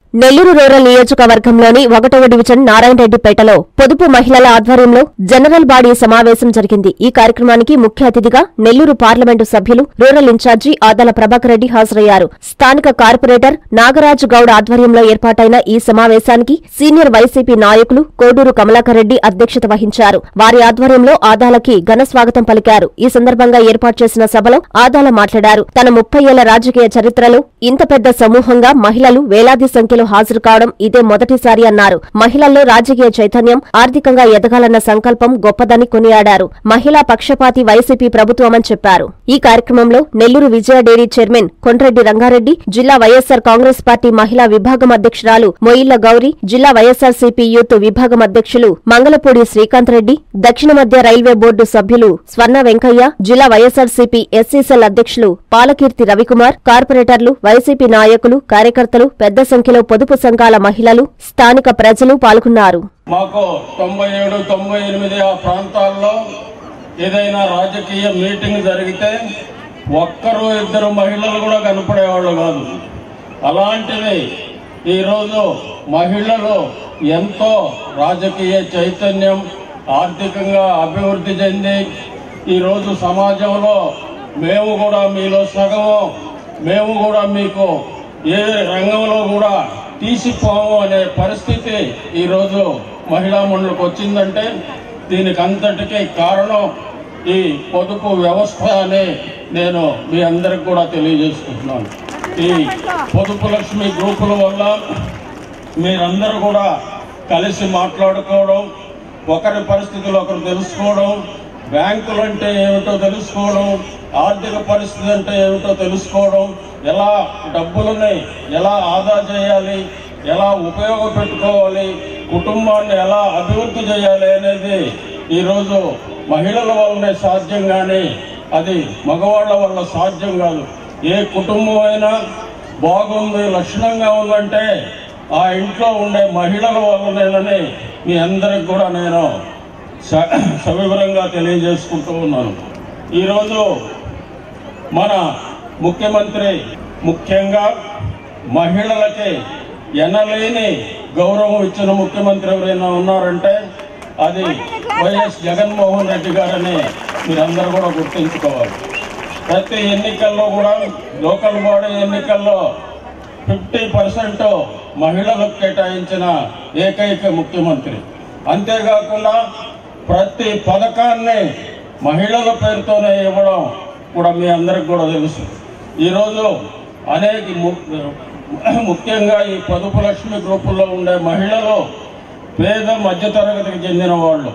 Nellore rural నియోజకవర్గంలోని ఒకటవ division నారాయణరెడ్డిపేటలో పొదుపు మహిళల ఆధ్వర్యంలో జనరల్ బాడీ సమావేశం జరిగింది ఈ కార్యక్రమానికి ముఖ్య అతిథిగా నెల్లూరు పార్లమెంటు సభ్యులు రూరల్ ఇన్ఛార్జి ఆదాల ప్రభాకర్ రెడ్డి హాజరయ్యారు స్థానిక కార్పొరేటర్ నాగరాజు గౌడ్ ఆధ్వర్యంలో ఏర్పాటైన ఈ సమావేశానికి సీనియర్ వైసీపీ నాయకులు కోడూరు కమలాకర్ రెడ్డి అధ్యక్షత వహించారు వారి ఆధ్వర్యంలో ఆదాలకి ఘన స్వాగతం పలికారు ఈ సందర్భంగా ఏర్పాటు చేసిన సభలో ఆదాల మాట్లాడారు తన ముప్పై ఏళ్ల రాజకీయ చరిత్రలో ఇంత పెద్ద సమూహంగా మహిళలు వేలాది సంఖ్యలో హాజరు కావడం ఇదే మొదటిసారి అన్నారు మహిళల్లో రాజకీయ చైతన్యం ఆర్థికంగా ఎదగాలన్న సంకల్పం గొప్పదని కొనియాడారు మహిళా పక్షపాతి వైసీపీ ప్రభుత్వమని చెప్పారు ఈ కార్యక్రమంలో నెల్లూరు విజయ డైరీ చైర్మన్ కొండ్రెడ్డి రంగారెడ్డి జిల్లా వైఎస్సార్ కాంగ్రెస్ పార్టీ మహిళా విభాగం అధ్యక్షురాలు మొయిళ్ల గౌరి జిల్లా వైఎస్సార్ సిపి యూత్ విభాగం అధ్యక్షులు మంగళపూడి శ్రీకాంత్ రెడ్డి దక్షిణ మధ్య రైల్వే బోర్డు సభ్యులు స్వర్ణ వెంకయ్య జిల్లా వైఎస్సార్ సిపి ఎస్సీసెల్ అధ్యక్షులు పాలకీర్తి రవికుమార్ కార్పొరేటర్లు వైసీపీ నాయకులు కార్యకర్తలు పెద్ద సంఖ్యలో పొదుపు సంఘాల మహిళలు స్థానిక ప్రజలు పాల్గొన్నారు మాకు తొంభై ఏడు తొంభై ఎనిమిది ఆ ప్రాంతాల్లో ఏదైనా రాజకీయ మీటింగ్ జరిగితే ఒక్కరు ఇద్దరు మహిళలు కూడా కనపడేవాళ్ళు కాదు అలాంటిది ఈరోజు మహిళలు ఎంతో రాజకీయ చైతన్యం ఆర్థికంగా అభివృద్ధి చెంది ఈరోజు సమాజంలో మేము కూడా మీలో సగము మేము కూడా మీకు ఏ రంగంలో కూడా తీసిపోము అనే పరిస్థితి ఈరోజు మహిళా మండలికి వచ్చిందంటే దీనికి అంతటికీ కారణం ఈ పొదుపు వ్యవస్థ అని నేను మీ అందరికి కూడా తెలియజేసుకుంటున్నాను ఈ పొదుపు లక్ష్మి గ్రూపుల వల్ల మీరందరూ కూడా కలిసి మాట్లాడుకోవడం ఒకరి పరిస్థితులు ఒకరు తెలుసుకోవడం బ్యాంకులు అంటే ఏమిటో తెలుసుకోవడం ఆర్థిక పరిస్థితి అంటే ఏమిటో తెలుసుకోవడం ఎలా డబ్బులని ఎలా ఆదా చేయాలి ఎలా ఉపయోగపెట్టుకోవాలి కుటుంబాన్ని ఎలా అభివృద్ధి చేయాలి అనేది ఈరోజు మహిళల వల్లనే సాధ్యం కానీ అది మగవాళ్ళ వల్ల సాధ్యం కాదు ఏ కుటుంబం అయినా బాగుంది లక్షణంగా ఉందంటే ఆ ఇంట్లో ఉండే మహిళల వల్లనేనని మీ అందరికి కూడా నేను స- సవివరంగా తెలియజేసుకుంటూ ఉన్నాను ఈరోజు మన ముఖ్యమంత్రి ముఖ్యంగా మహిళలకి ఎనలేని గౌరవం ఇచ్చిన ముఖ్యమంత్రి ఎవరైనా ఉన్నారంటే అది వైఎస్ జగన్మోహన్ రెడ్డి గారని మీరందరూ కూడా గుర్తుంచుకోవాలి ప్రతి ఎన్నికల్లో కూడా లోకల్ బాడీ ఎన్నికల్లో ఫిఫ్టీ పర్సెంట్ మహిళలకు కేటాయించిన ఏకైక ముఖ్యమంత్రి అంతేకాకుండా ప్రతి పథకాన్ని మహిళల పేరుతోనే ఇవ్వడం కూడా మీ అందరికి కూడా తెలుసు ఈరోజు అనేక ము- ముఖ్యంగా ఈ పొదుపు లక్ష్మి గ్రూపుల్లో ఉండే మహిళలు పేద మధ్యతరగతికి చెందిన వాళ్ళు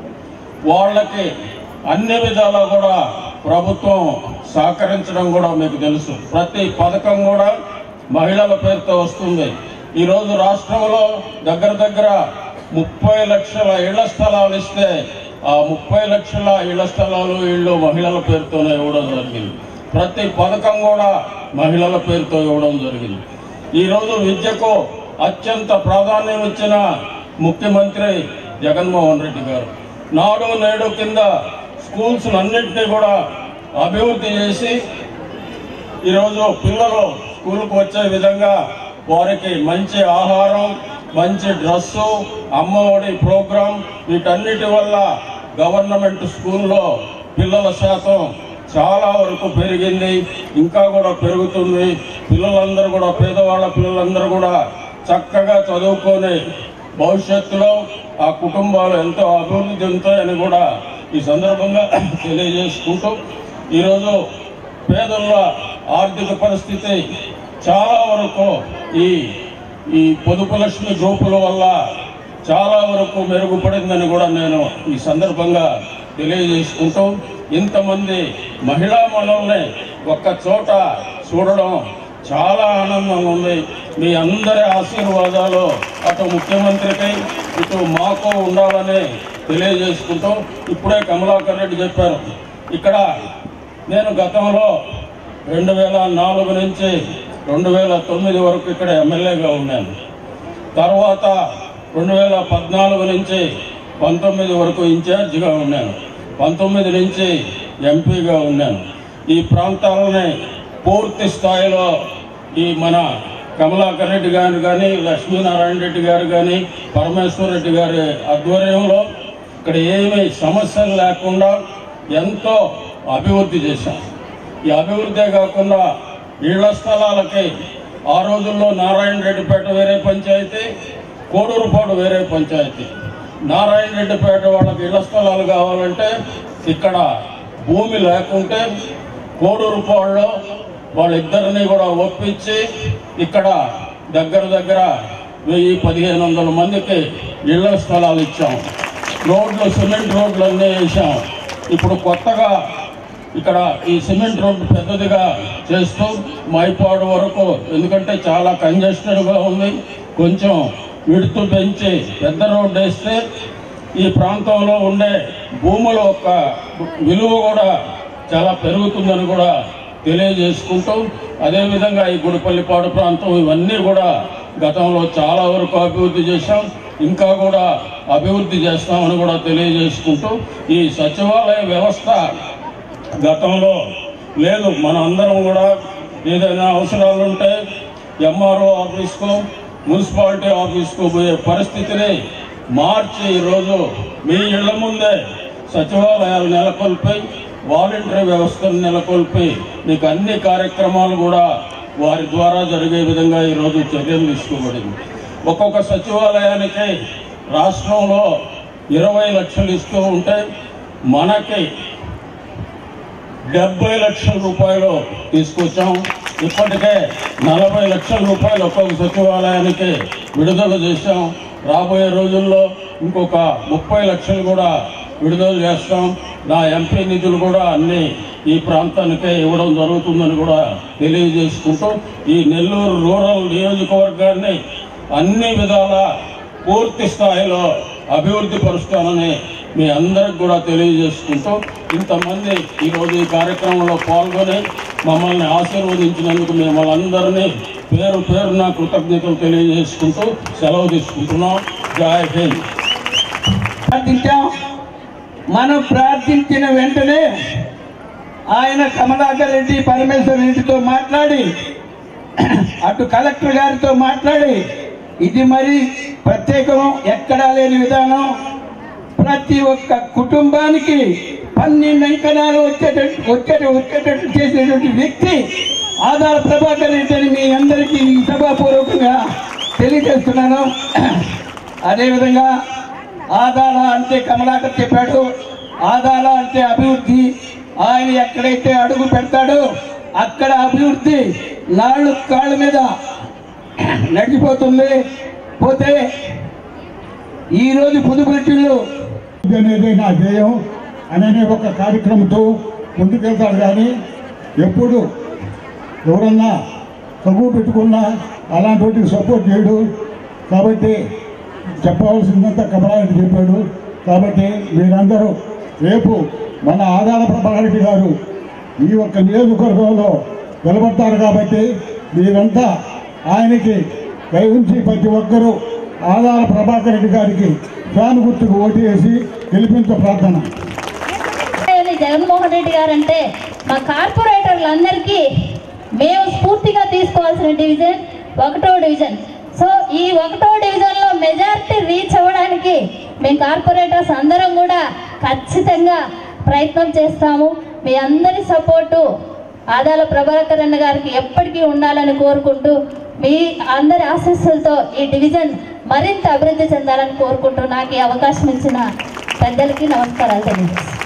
వాళ్ళకి అన్ని విధాలా కూడా ప్రభుత్వం సహకరించడం కూడా మీకు తెలుసు ప్రతి పథకం కూడా మహిళల పేరుతో వస్తుంది ఈరోజు రాష్ట్రంలో దగ్గర దగ్గర ముప్పై లక్షల ఇళ్ల స్థలాలు ఇస్తే ఆ ముప్పై లక్షల ఇళ్ల స్థలాలు ఇళ్ళు మహిళల పేరుతోనే ఇవ్వడం జరిగింది ప్రతి పథకం కూడా మహిళల పేరుతో ఇవ్వడం జరిగింది ఈరోజు విద్యకు అత్యంత ప్రాధాన్యం ఇచ్చిన ముఖ్యమంత్రి జగన్మోహన్ రెడ్డి గారు నాడు నేడు కింద స్కూల్స్ అన్నింటినీ కూడా అభివృద్ధి చేసి ఈరోజు పిల్లలు స్కూల్కి వచ్చే విధంగా వారికి మంచి ఆహారం మంచి డ్రెస్సు అమ్మఒడి ప్రోగ్రాం వీటన్నిటి వల్ల గవర్నమెంట్ స్కూల్లో పిల్లల శాతం చాలా వరకు పెరిగింది ఇంకా కూడా పెరుగుతుంది పిల్లలందరూ కూడా పేదవాళ్ళ పిల్లలందరూ కూడా చక్కగా చదువుకొని భవిష్యత్తులో ఆ కుటుంబాలు ఎంతో అభివృద్ధి చెందుతాయని కూడా ఈ సందర్భంగా తెలియజేసుకుంటూ ఈరోజు పేదల ఆర్థిక పరిస్థితి చాలా వరకు ఈ ఈ పొదుపు లక్ష్మి గ్రూపుల వల్ల చాలా వరకు మెరుగుపడిందని కూడా నేను ఈ సందర్భంగా తెలియజేసుకుంటూ ఇంతమంది మహిళా మనల్ని ఒక్క చోట చూడడం చాలా ఆనందంగా ఉంది మీ అందరి ఆశీర్వాదాలు అటు ముఖ్యమంత్రికి ఇటు మాకు ఉండాలని తెలియజేసుకుంటూ ఇప్పుడే కమలాకర్ రెడ్డి చెప్పారు ఇక్కడ నేను గతంలో రెండు వేల నాలుగు నుంచి రెండు వేల తొమ్మిది వరకు ఇక్కడ ఎమ్మెల్యేగా ఉన్నాను తర్వాత రెండు వేల పద్నాలుగు నుంచి పంతొమ్మిది వరకు ఇన్ఛార్జిగా ఉన్నాను పంతొమ్మిది నుంచి ఎంపీగా ఉన్నాను ఈ ప్రాంతాలని పూర్తి స్థాయిలో ఈ మన కమలాకర్ రెడ్డి గారు కానీ లక్ష్మీనారాయణ రెడ్డి గారు కానీ పరమేశ్వర రెడ్డి గారి ఆధ్వర్యంలో ఇక్కడ ఏమీ సమస్యలు లేకుండా ఎంతో అభివృద్ధి చేశాం ఈ అభివృద్ధే కాకుండా ఇళ్ల స్థలాలకి ఆ రోజుల్లో నారాయణ రెడ్డిపేట వేరే పంచాయతీ కోడూరుపాడు వేరే పంచాయతీ నారాయణ రెడ్డిపేట వాళ్ళకి ఇళ్ల స్థలాలు కావాలంటే ఇక్కడ భూమి లేకుంటే కోడూరుపాడులో వాళ్ళిద్దరిని కూడా ఒప్పించి ఇక్కడ దగ్గర దగ్గర వెయ్యి పదిహేను వందల మందికి ఇళ్ల స్థలాలు ఇచ్చాం రోడ్లు సిమెంట్ రోడ్లు అన్నీ వేసాం ఇప్పుడు కొత్తగా ఇక్కడ ఈ సిమెంట్ రోడ్డు పెద్దదిగా చేస్తూ మైపాడు వరకు ఎందుకంటే చాలా కంజెస్టెడ్గా ఉంది కొంచెం విడుతు పెంచి పెద్ద రోడ్డు వేస్తే ఈ ప్రాంతంలో ఉండే భూముల యొక్క విలువ కూడా చాలా పెరుగుతుందని కూడా తెలియజేసుకుంటూ అదేవిధంగా ఈ గుడిపల్లిపాడు ప్రాంతం ఇవన్నీ కూడా గతంలో చాలా వరకు అభివృద్ధి చేశాం ఇంకా కూడా అభివృద్ధి చేస్తామని కూడా తెలియజేసుకుంటూ ఈ సచివాలయ వ్యవస్థ గతంలో లేదు మన అందరం కూడా ఏదైనా అవసరాలు ఉంటే ఎంఆర్ఓ ఆఫీస్కు మున్సిపాలిటీ ఆఫీస్కు పోయే పరిస్థితిని మార్చి ఈరోజు మీ ఇళ్ల ముందే సచివాలయాలు నెలకొల్పి వాలంటరీ వ్యవస్థను నెలకొల్పి మీకు అన్ని కార్యక్రమాలు కూడా వారి ద్వారా జరిగే విధంగా ఈరోజు చర్యలు తీసుకోబడింది ఒక్కొక్క సచివాలయానికి రాష్ట్రంలో ఇరవై లక్షలు ఇస్తూ ఉంటే మనకి డెబ్బై లక్షల రూపాయలు తీసుకొచ్చాం ఇప్పటికే నలభై లక్షల రూపాయలు ఒక్కొక్క సచివాలయానికి విడుదల చేశాం రాబోయే రోజుల్లో ఇంకొక ముప్పై లక్షలు కూడా విడుదల చేస్తాం నా ఎంపీ నిధులు కూడా అన్ని ఈ ప్రాంతానికే ఇవ్వడం జరుగుతుందని కూడా తెలియజేసుకుంటూ ఈ నెల్లూరు రూరల్ నియోజకవర్గాన్ని అన్ని విధాల పూర్తి స్థాయిలో అభివృద్ధి పరుస్తానని మీ అందరికి కూడా తెలియజేసుకుంటూ ఇంతమంది ఈరోజు ఈ కార్యక్రమంలో పాల్గొని మమ్మల్ని ఆశీర్వదించినందుకు మిమ్మల్ని అందరినీ పేరు పేరున కృతజ్ఞతలు తెలియజేసుకుంటూ సెలవు తీసుకుంటున్నాం జై హింద్ ప్రార్థించాం మనం ప్రార్థించిన వెంటనే ఆయన కమలాకర్ రెడ్డి పరమేశ్వర రెడ్డితో మాట్లాడి అటు కలెక్టర్ గారితో మాట్లాడి ఇది మరి ప్రత్యేకం ఎక్కడా లేని విధానం ప్రతి ఒక్క కుటుంబానికి పన్నెండు అంకణాలు వచ్చేటట్టు వచ్చేట వచ్చేటట్టు చేసేటువంటి వ్యక్తి ఆధార ప్రభాకర్ రెడ్డి అని మీ అందరికీ ఈ సభాపూర్వకంగా తెలియజేస్తున్నాను అదేవిధంగా ఆధార అంటే కమలాకర్ చెప్పాడు ఆధార అంటే అభివృద్ధి ఆయన ఎక్కడైతే అడుగు పెడతాడో అక్కడ అభివృద్ధి నాళ్ళు కాళ్ళ మీద నడిచిపోతుంది పోతే ఈరోజు పుదుపురెట్టిళ్ళు ఇది అనేది నా ధ్యేయం అనే ఒక కార్యక్రమంతో ముందుకెళ్తాడు కానీ ఎప్పుడు ఎవరన్నా తగువ పెట్టుకున్నా అలాంటి వాటికి సపోర్ట్ చేయడు కాబట్టి చెప్పవలసిందంతా కమలారెడ్డి చెప్పాడు కాబట్టి మీరందరూ రేపు మన ఆదాల ప్రభాకరెడ్డి గారు ఈ ఒక్క నియోజకవర్గంలో నిలబడతారు కాబట్టి మీరంతా ఆయనకి దయవుంచి ప్రతి ఒక్కరూ ఆదాల ప్రభాకర్ రెడ్డి గారికి ఫ్యాన్ గుర్తుకు ఓటు వేసి గెలిపించ ప్రార్థన అని జగన్మోహన్ రెడ్డి గారు అంటే మా కార్పొరేటర్లందరికీ మేము స్ఫూర్తిగా తీసుకోవాల్సిన డివిజన్ ఒకటో డివిజన్ సో ఈ ఒకటో డివిజన్ లో మెజారిటీ రీచ్ అవ్వడానికి మేము కార్పొరేటర్స్ అందరం కూడా ఖచ్చితంగా ప్రయత్నం చేస్తాము మీ అందరి సపోర్టు ఆదాల ప్రభాకర్ అన్న గారికి ఎప్పటికీ ఉండాలని కోరుకుంటూ మీ అందరి ఆశీస్సులతో ఈ డివిజన్ మరింత అభివృద్ధి చెందాలని కోరుకుంటూ నాకు ఈ అవకాశం ఇచ్చిన పెద్దలకి నమస్కారాలు తెలియజేస్తాను